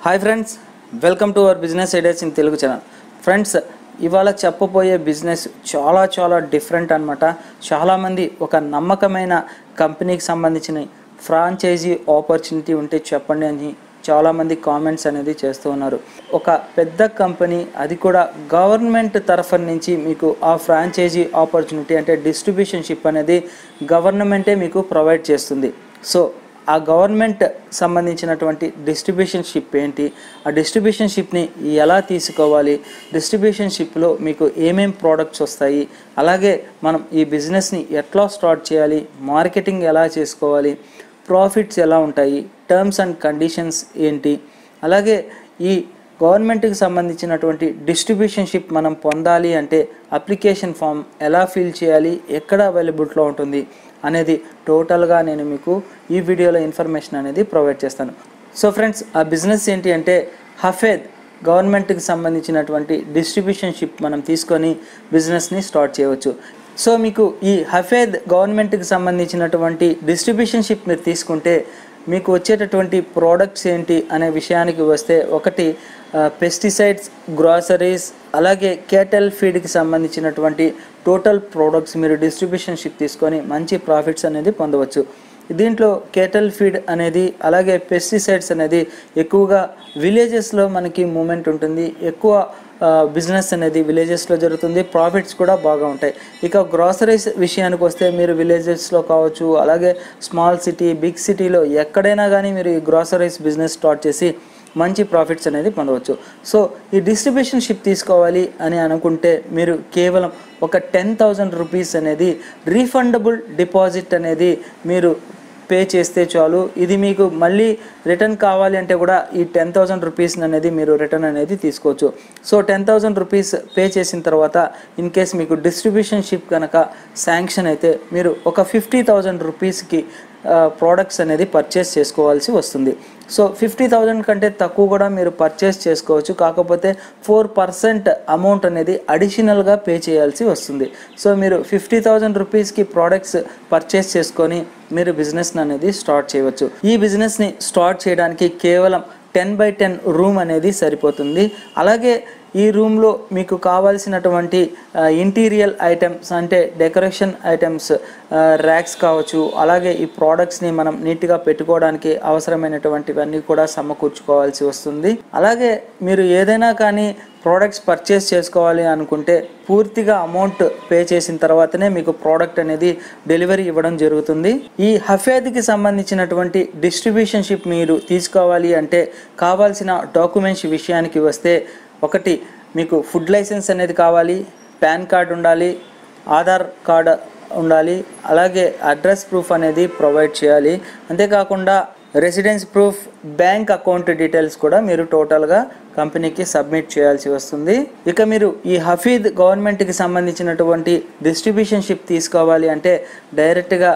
hi friends welcome to our business ideas in Telugu channel friends ఇవాళ చెప్పబోయే business చాలా చాలా డిఫరెంట్ అనమాట చాలామంది ఒక నమ్మకమైన కంపెనీకి సంబంధించిన ఫ్రాంచైజీ ఆపర్చునిటీ ఉంటే చెప్పండి అని చాలామంది కామెంట్స్ అనేది చేస్తూ ఉన్నారు ఒక పెద్ద కంపెనీ అది కూడా గవర్నమెంట్ తరఫు నుంచి మీకు ఆ ఫ్రాంచైజీ ఆపర్చునిటీ అంటే డిస్ట్రిబ్యూషన్షిప్ అనేది గవర్నమెంటే మీకు ప్రొవైడ్ చేస్తుంది సో ఆ గవర్నమెంట్ సంబంధించినటువంటి డిస్ట్రిబ్యూషన్ షిప్ ఏంటి ఆ డిస్ట్రిబ్యూషన్ షిప్ని ఎలా తీసుకోవాలి డిస్ట్రిబ్యూషన్ షిప్లో మీకు ఏమేం ప్రోడక్ట్స్ వస్తాయి అలాగే మనం ఈ బిజినెస్ని ఎట్లా స్టార్ట్ చేయాలి మార్కెటింగ్ ఎలా చేసుకోవాలి ప్రాఫిట్స్ ఎలా ఉంటాయి టర్మ్స్ అండ్ కండిషన్స్ ఏంటి అలాగే ఈ గవర్నమెంట్కి సంబంధించినటువంటి డిస్ట్రిబ్యూషన్ షిప్ మనం పొందాలి అంటే అప్లికేషన్ ఫామ్ ఎలా ఫిల్ చేయాలి ఎక్కడ అవైలబిలిటీలో ఉంటుంది అనేది టోటల్గా నేను మీకు ఈ వీడియోలో ఇన్ఫర్మేషన్ అనేది ప్రొవైడ్ చేస్తాను సో ఫ్రెండ్స్ ఆ బిజినెస్ ఏంటి అంటే హఫేద్ గవర్నమెంట్కి సంబంధించినటువంటి డిస్ట్రిబ్యూషన్ షిప్ మనం తీసుకొని బిజినెస్ని స్టార్ట్ చేయవచ్చు సో మీకు ఈ హఫేద్ గవర్నమెంట్కి సంబంధించినటువంటి డిస్ట్రిబ్యూషన్ షిప్ మీరు తీసుకుంటే మీకు వచ్చేటటువంటి ప్రోడక్ట్స్ ఏంటి అనే విషయానికి వస్తే ఒకటి పెస్టిసైడ్స్ గ్రాసరీస్ అలాగే కేటల్ ఫీడ్కి సంబంధించినటువంటి టోటల్ ప్రోడక్ట్స్ మీరు డిస్ట్రిబ్యూషన్ షిప్ తీసుకొని మంచి ప్రాఫిట్స్ అనేది పొందవచ్చు దీంట్లో కేటల్ ఫీడ్ అనేది అలాగే పెస్టిసైడ్స్ అనేది ఎక్కువగా విలేజెస్లో మనకి మూమెంట్ ఉంటుంది ఎక్కువ బిజినెస్ అనేది విలేజెస్లో జరుగుతుంది ప్రాఫిట్స్ కూడా బాగా ఉంటాయి ఇక గ్రాసరీస్ విషయానికి వస్తే మీరు విలేజెస్లో కావచ్చు అలాగే స్మాల్ సిటీ బిగ్ సిటీలో ఎక్కడైనా కానీ మీరు ఈ గ్రాసరీస్ బిజినెస్ స్టార్ట్ చేసి మంచి ప్రాఫిట్స్ అనేది పొందవచ్చు సో ఈ డిస్ట్రిబ్యూషన్ షిప్ తీసుకోవాలి అని అనుకుంటే మీరు కేవలం ఒక టెన్ థౌజండ్ రూపీస్ అనేది రీఫండబుల్ డిపాజిట్ అనేది మీరు పే చేస్తే చాలు ఇది మీకు మళ్ళీ రిటర్న్ కావాలి అంటే కూడా ఈ టెన్ థౌజండ్ రూపీస్ అనేది మీరు రిటర్న్ అనేది తీసుకోవచ్చు so ten thousand rupees pay చేసిన తర్వాత ఇన్ కేస్ మీకు డిస్ట్రిబ్యూషన్ షిప్ కనుక శాంక్షన్ అయితే మీరు ఒక ఫిఫ్టీ థౌజండ్ రూపీస్కి ప్రోడక్ట్స్ అనేది పర్చేస్ చేసుకోవాల్సి వస్తుంది సో ఫిఫ్టీ థౌజండ్ కంటే తక్కువ కూడా మీరు పర్చేస్ చేసుకోవచ్చు కాకపోతే ఫోర్ పర్సెంట్ అమౌంట్ అనేది అడిషనల్గా పే చేయాల్సి వస్తుంది సో మీరు ఫిఫ్టీ థౌజండ్ రూపీస్కి ప్రోడక్ట్స్ పర్చేస్ చేసుకొని మీరు బిజినెస్ అనేది స్టార్ట్ చేయవచ్చు ఈ బిజినెస్ని స్టార్ట్ చేయడానికి కేవలం టెన్ బై టెన్ రూమ్ అనేది సరిపోతుంది అలాగే ఈ రూమ్లో మీకు కావాల్సినటువంటి ఇంటీరియల్ ఐటమ్స్ అంటే డెకరేషన్ ఐటమ్స్ ర్యాక్స్ కావచ్చు అలాగే ఈ ప్రోడక్ట్స్ని మనం నీట్గా పెట్టుకోవడానికి అవసరమైనటువంటివన్నీ కూడా సమకూర్చుకోవాల్సి వస్తుంది అలాగే మీరు ఏదైనా కానీ ప్రోడక్ట్స్ పర్చేస్ చేసుకోవాలి అనుకుంటే పూర్తిగా అమౌంట్ పే చేసిన తర్వాతనే మీకు ప్రోడక్ట్ అనేది డెలివరీ ఇవ్వడం జరుగుతుంది ఈ హఫేద్కి సంబంధించినటువంటి డిస్ట్రిబ్యూషన్ షిప్ మీరు తీసుకోవాలి అంటే కావాల్సిన డాక్యుమెంట్స్ విషయానికి వస్తే ఒకటి మీకు ఫుడ్ లైసెన్స్ అనేది కావాలి పాన్ కార్డ్ ఉండాలి ఆధార్ కార్డ్ ఉండాలి అలాగే అడ్రస్ ప్రూఫ్ అనేది ప్రొవైడ్ చేయాలి అంతేకాకుండా residence proof bank account details కూడా మీరు టోటల్గా కంపెనీకి సబ్మిట్ చేయాల్సి వస్తుంది ఇక మీరు ఈ హఫీద్ గవర్నమెంట్కి సంబంధించినటువంటి డిస్ట్రిబ్యూషన్ షిప్ తీసుకోవాలి అంటే డైరెక్ట్గా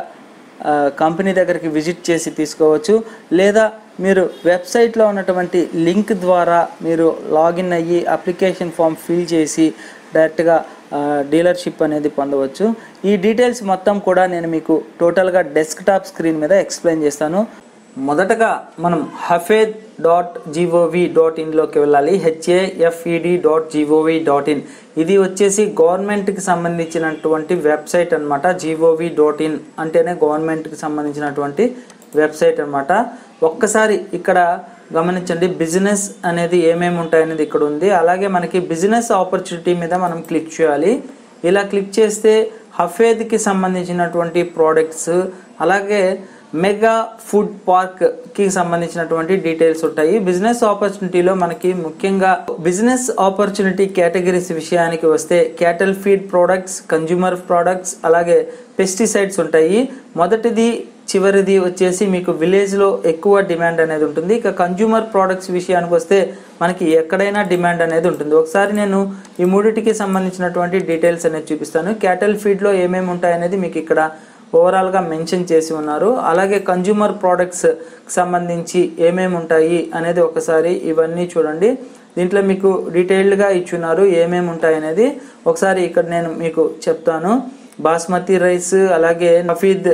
కంపెనీ దగ్గరికి విజిట్ చేసి తీసుకోవచ్చు లేదా మీరు వెబ్సైట్లో ఉన్నటువంటి లింక్ ద్వారా మీరు లాగిన్ అయ్యి అప్లికేషన్ ఫామ్ ఫిల్ చేసి డైరెక్ట్గా డీలర్షిప్ అనేది పొందవచ్చు ఈ డీటెయిల్స్ మొత్తం కూడా నేను మీకు టోటల్గా డెస్క్టాప్ స్క్రీన్ మీద ఎక్స్ప్లెయిన్ చేస్తాను మొదటగా మనం హఫేద్ డాట్ జీఓవి డాట్ ఇన్లోకి వెళ్ళాలి HAFED dot GOV dot in ఇది వచ్చేసి గవర్నమెంట్కి సంబంధించినటువంటి వెబ్సైట్ అనమాట జీఓవి డాట్ ఇన్ అంటేనే గవర్నమెంట్కి సంబంధించినటువంటి వెబ్సైట్ అనమాట ఒక్కసారి ఇక్కడ గమనించండి బిజినెస్ అనేది ఏమేమి ఉంటాయనేది ఇక్కడ ఉంది అలాగే మనకి బిజినెస్ ఆపర్చునిటీ మీద మనం క్లిక్ చేయాలి ఇలా క్లిక్ చేస్తే హఫేద్కి సంబంధించినటువంటి ప్రోడక్ట్స్ అలాగే మెగా ఫుడ్ పార్క్ కి సంబంధించినటువంటి డీటెయిల్స్ ఉంటాయి బిజినెస్ ఆపర్చునిటీలో మనకి ముఖ్యంగా బిజినెస్ ఆపర్చునిటీ కేటగిరీస్ విషయానికి వస్తే cattle feed products consumer products అలాగే పెస్టిసైడ్స్ ఉంటాయి మొదటిది చివరిది వచ్చేసి మీకు విలేజ్లో ఎక్కువ డిమాండ్ అనేది ఉంటుంది ఇక కన్జ్యూమర్ ప్రోడక్ట్స్ విషయానికి వస్తే మనకి ఎక్కడైనా డిమాండ్ అనేది ఉంటుంది ఒకసారి నేను ఈ మూడిటికి సంబంధించినటువంటి డీటెయిల్స్ అనేది చూపిస్తాను క్యాటల్ ఫీడ్లో ఏమేమి ఉంటాయనేది మీకు ఇక్కడ ఓవరాల్గా మెన్షన్ చేసి ఉన్నారు అలాగే కన్జ్యూమర్ ప్రోడక్ట్స్ సంబంధించి ఏమేమి ఉంటాయి అనేది ఒకసారి ఇవన్నీ చూడండి దీంట్లో మీకు డీటెయిల్డ్గా ఇచ్చున్నారు ఏమేమి ఉంటాయి అనేది ఒకసారి ఇక్కడ నేను మీకు చెప్తాను బాస్మతి రైస్ అలాగే హఫీద్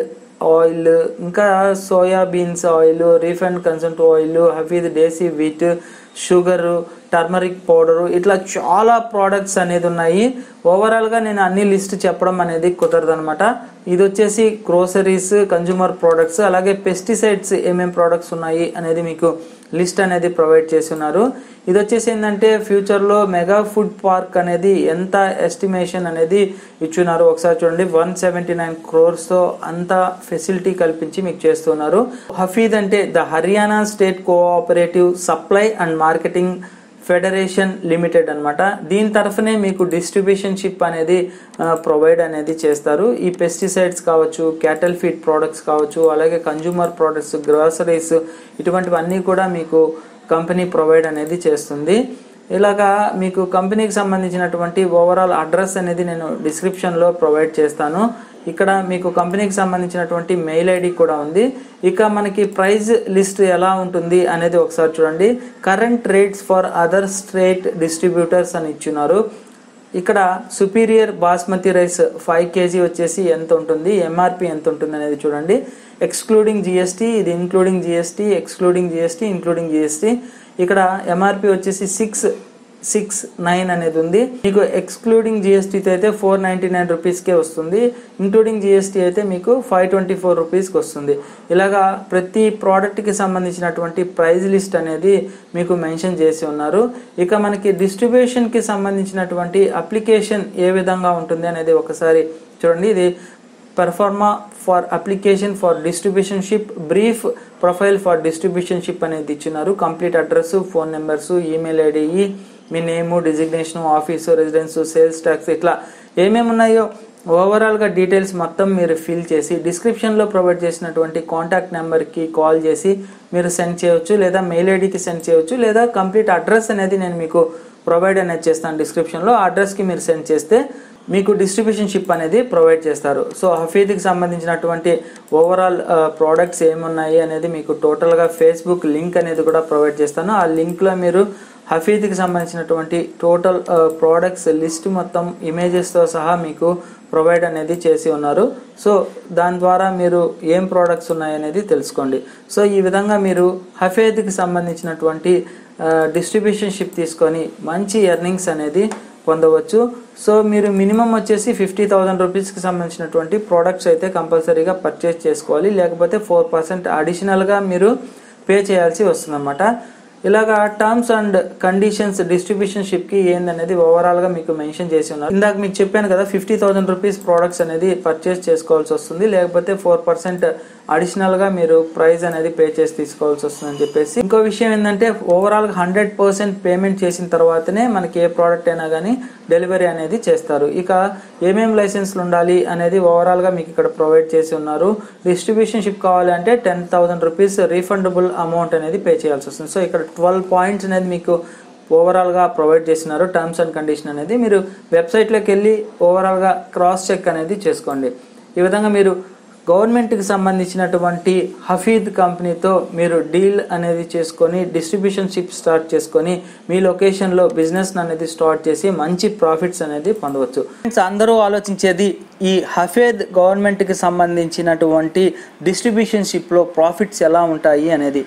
ఆయిల్ ఇంకా సోయా బీన్స్ ఆయిల్ రీఫైండ్ కన్సంట్ oil HAFED desi wheat sugar turmeric powder ఇట్లా చాలా ప్రోడక్ట్స్ అనేది ఉన్నాయి ఓవరాల్గా నేను అన్ని లిస్ట్ చెప్పడం అనేది కుదరదు అనమాట ఇది వచ్చేసి గ్రోసరీస్ కన్జ్యూమర్ ప్రోడక్ట్స్ అలాగే పెస్టిసైడ్స్ ఏమేం ప్రోడక్ట్స్ ఉన్నాయి అనేది మీకు లిస్ట్ అనేది ప్రొవైడ్ చేసి ఉన్నారు ఇది వచ్చేసి ఏంటంటే ఫ్యూచర్లో మెగా ఫుడ్ పార్క్ అనేది ఎంత ఎస్టిమేషన్ అనేది ఇచ్చున్నారు ఒకసారి చూడండి వన్ సెవెంటీ నైన్ క్రోర్స్తో అంత ఫెసిలిటీ కల్పించి మీకు చేస్తున్నారు హఫీద్ అంటే the Haryana state cooperative supply and marketing federation limited అన్నమాట దీని తరఫునే మీకు డిస్ట్రిబ్యూషన్ షిప్ అనేది ప్రొవైడ్ అనేది చేస్తారు ఈ పెస్టిసైడ్స్ కావచ్చు క్యాటల్ ఫీడ్ ప్రోడక్ట్స్ కావచ్చు అలాగే కన్జ్యూమర్ ప్రోడక్ట్స్ గ్రాసరీస్ ఇటువంటివన్నీ కూడా మీకు కంపెనీ ప్రొవైడ్ అనేది చేస్తుంది ఇలాగా మీకు కంపెనీకి సంబంధించినటువంటి ఓవరాల్ అడ్రస్ అనేది నేను డిస్క్రిప్షన్లో ప్రొవైడ్ చేస్తాను ఇక్కడ మీకు కంపెనీకి సంబంధించినటువంటి మెయిల్ ఐడి కూడా ఉంది ఇక మనకి ప్రైజ్ లిస్ట్ ఎలా ఉంటుంది అనేది ఒకసారి చూడండి current rates for other straight distributors అని ఇచ్చున్నారు ఇక్కడ superior basmati rice five kg వచ్చేసి ఎంత ఉంటుంది ఎంఆర్పి ఎంత ఉంటుంది అనేది చూడండి ఎక్స్క్లూడింగ్ జిఎస్టీ ఇది including GST excluding GST including GST ఇక్కడ ఎంఆర్పి వచ్చేసి సిక్స్ సిక్స్ నైన్ అనేది ఉంది మీకు ఎక్స్క్లూడింగ్ జిఎస్టీతో అయితే ఫోర్ నైంటీ నైన్ రూపీస్కే వస్తుంది ఇంక్లూడింగ్ జిఎస్టీ అయితే మీకు ఫైవ్ ట్వంటీ ఫోర్ రూపీస్కి వస్తుంది ఇలాగా ప్రతి ప్రోడక్ట్కి సంబంధించినటువంటి ప్రైజ్ లిస్ట్ అనేది మీకు మెన్షన్ చేసి ఉన్నారు ఇక మనకి డిస్ట్రిబ్యూషన్కి సంబంధించినటువంటి అప్లికేషన్ ఏ విధంగా ఉంటుంది అనేది ఒకసారి చూడండి ఇది proforma for application for distribution ship brief profile for distribution ship అనేది ఇచ్చినారు complete address phone numbers email ID మీ name designation office residence sales tax ఇట్లా ఏమేమి ఉన్నాయో ఓవరాల్గా డీటెయిల్స్ మొత్తం మీరు ఫిల్ చేసి డిస్క్రిప్షన్లో ప్రొవైడ్ చేసినటువంటి కాంటాక్ట్ నెంబర్కి కాల్ చేసి మీరు సెండ్ చేయొచ్చు లేదా మెయిల్ ఐడికి సెండ్ చేయొచ్చు లేదా కంప్లీట్ అడ్రస్ అనేది నేను మీకు ప్రొవైడ్ అనేది చేస్తాను డిస్క్రిప్షన్లో ఆ అడ్రస్కి మీరు సెండ్ చేస్తే మీకు డిస్ట్రిబ్యూషన్ షిప్ అనేది ప్రొవైడ్ చేస్తారు సో హఫీద్కి సంబంధించినటువంటి ఓవరాల్ ప్రోడక్ట్స్ ఏమున్నాయి అనేది మీకు టోటల్గా ఫేస్బుక్ లింక్ అనేది కూడా ప్రొవైడ్ చేస్తాను ఆ లింక్లో మీరు హఫీద్కి సంబంధించినటువంటి టోటల్ ప్రోడక్ట్స్ లిస్ట్ మొత్తం ఇమేజెస్తో సహా మీకు ప్రొవైడ్ అనేది చేసి ఉన్నారు సో దాని ద్వారా మీరు ఏం ప్రోడక్ట్స్ ఉన్నాయనేది తెలుసుకోండి సో ఈ విధంగా మీరు హఫేద్కి సంబంధించినటువంటి డిస్ట్రిబ్యూషన్ షిప్ తీసుకొని మంచి ఎర్నింగ్స్ అనేది పొందవచ్చు సో మీరు మినిమం వచ్చేసి ఫిఫ్టీ థౌసండ్ రూపీస్కి సంబంధించినటువంటి ప్రోడక్ట్స్ అయితే కంపల్సరీగా పర్చేస్ చేసుకోవాలి లేకపోతే ఫోర్ పర్సెంట్ అడిషనల్గా మీరు పే చేయాల్సి వస్తుందన్నమాట ఇలాగా టర్మ్స్ అండ్ కండిషన్స్ డిస్ట్రిబ్యూషన్ షిప్కి ఏందనేది ఓవరాల్గా మీకు మెన్షన్ చేసి ఉన్నారు ఇందాక మీకు చెప్పాను కదా ఫిఫ్టీ థౌసండ్ రూపీస్ ప్రోడక్ట్స్ అనేది పర్చేస్ చేసుకోవాల్సి వస్తుంది లేకపోతే ఫోర్ పర్సెంట్ అడిషనల్గా మీరు ప్రైస్ అనేది పే చేసి తీసుకోవాల్సి వస్తుందని చెప్పేసి ఇంకో విషయం ఏంటంటే ఓవరాల్గా హండ్రెడ్ పర్సెంట్ పేమెంట్ చేసిన తర్వాతనే మనకి ఏ ప్రోడక్ట్ అయినా కానీ డెలివరీ అనేది చేస్తారు ఇక ఏమేం లైసెన్స్లు ఉండాలి అనేది ఓవరాల్గా మీకు ఇక్కడ ప్రొవైడ్ చేసి ఉన్నారు డిస్ట్రిబ్యూషన్ షిప్ కావాలి అంటే ten thousand rupees refundable amount అనేది పే చేయాల్సి వస్తుంది సో ఇక్కడ ట్వెల్వ్ పాయింట్స్ అనేది మీకు ఓవరాల్గా ప్రొవైడ్ చేసినారు టర్మ్స్ అండ్ కండిషన్ అనేది మీరు వెబ్సైట్లోకి వెళ్ళి ఓవరాల్గా క్రాస్ చెక్ అనేది చేసుకోండి ఈ విధంగా మీరు గవర్నమెంట్కి సంబంధించినటువంటి హఫీద్ కంపెనీతో మీరు డీల్ అనేది చేసుకొని డిస్ట్రిబ్యూషన్ షిప్ స్టార్ట్ చేసుకొని మీ లొకేషన్లో బిజినెస్ అనేది స్టార్ట్ చేసి మంచి ప్రాఫిట్స్ అనేది పొందవచ్చు ఫ్రెండ్స్ అందరూ ఆలోచించేది ఈ హఫేద్ గవర్నమెంట్కి సంబంధించినటువంటి డిస్ట్రిబ్యూషన్ షిప్లో ప్రాఫిట్స్ ఎలా ఉంటాయి అనేది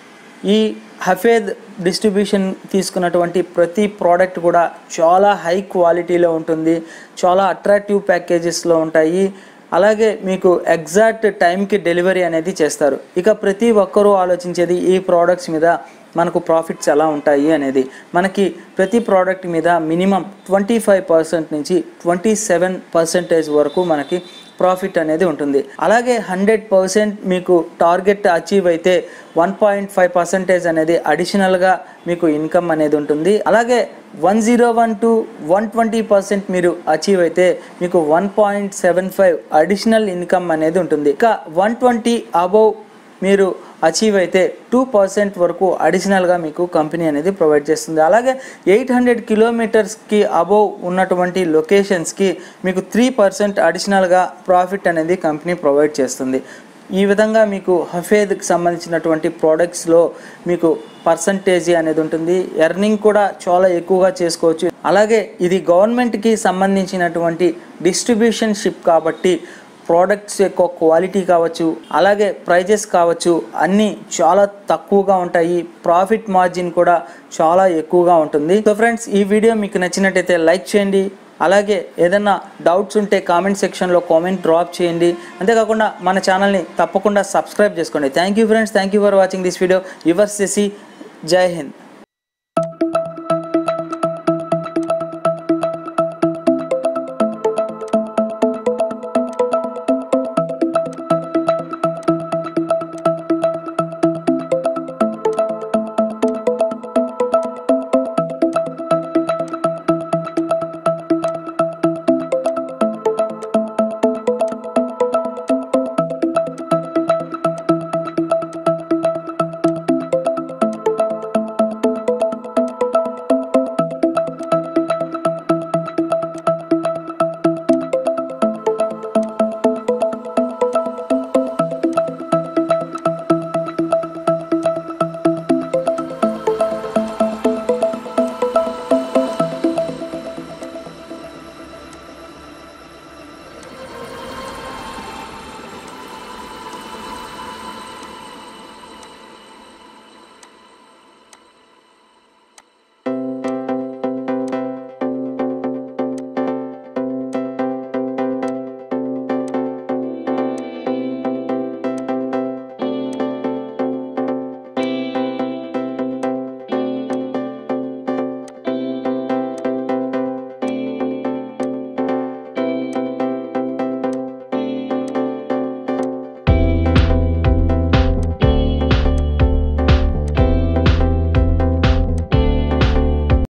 ఈ హఫేద్ డిస్ట్రిబ్యూషన్ తీసుకున్నటువంటి ప్రతి ప్రోడక్ట్ కూడా చాలా హై క్వాలిటీలో ఉంటుంది చాలా అట్రాక్టివ్ ప్యాకేజెస్లో ఉంటాయి అలాగే మీకు ఎగ్జాక్ట్ టైంకి డెలివరీ అనేది చేస్తారు ఇక ప్రతి ఒక్కరూ ఆలోచించేది ఈ ప్రోడక్ట్స్ మీద మనకు ప్రాఫిట్స్ ఎలా ఉంటాయి అనేది మనకి ప్రతి ప్రోడక్ట్ మీద మినిమం ట్వంటీ ఫైవ్ పర్సెంట్ నుంచి ట్వంటీ సెవెన్ పర్సెంటేజ్ వరకు మనకి ప్రాఫిట్ అనేది ఉంటుంది అలాగే హండ్రెడ్ పర్సెంట్ మీకు టార్గెట్ అచీవ్ అయితే వన్ పాయింట్ ఫైవ్ పర్సెంటేజ్ అనేది అడిషనల్గా మీకు ఇన్కమ్ అనేది ఉంటుంది అలాగే one zero one to one twenty percent మీరు అచీవ్ అయితే మీకు one point seven five additional income అనేది ఉంటుంది ఇక వన్ ట్వంటీ అబౌవ్ మీరు అచీవ్ అయితే టూ పర్సెంట్ వరకు అడిషనల్గా మీకు కంపెనీ అనేది ప్రొవైడ్ చేస్తుంది అలాగే ఎయిట్ హండ్రెడ్ కిలోమీటర్స్కి అబోవ్ ఉన్నటువంటి లొకేషన్స్కి మీకు త్రీ పర్సెంట్ అడిషనల్గా ప్రాఫిట్ అనేది కంపెనీ ప్రొవైడ్ చేస్తుంది ఈ విధంగా మీకు హఫేద్కి సంబంధించినటువంటి ప్రోడక్ట్స్లో మీకు పర్సంటేజీ అనేది ఉంటుంది ఎర్నింగ్ కూడా చాలా ఎక్కువగా చేసుకోవచ్చు అలాగే ఇది గవర్నమెంట్కి సంబంధించినటువంటి డిస్ట్రిబ్యూషన్ షిప్ కాబట్టి ప్రోడక్ట్స్ యొక్క క్వాలిటీ కావచ్చు అలాగే ప్రైజెస్ కావచ్చు అన్నీ చాలా తక్కువగా ఉంటాయి ప్రాఫిట్ మార్జిన్ కూడా చాలా ఎక్కువగా ఉంటుంది సో ఫ్రెండ్స్ ఈ వీడియో మీకు నచ్చినట్టయితే లైక్ చేయండి అలాగే ఏదైనా డౌట్స్ ఉంటే కామెంట్ సెక్షన్లో కామెంట్ డ్రాప్ చేయండి అంతేకాకుండా మన ఛానల్ని తప్పకుండా సబ్స్క్రైబ్ చేసుకోండి thank you friends thank you for watching this video yours చేసి జై హింద్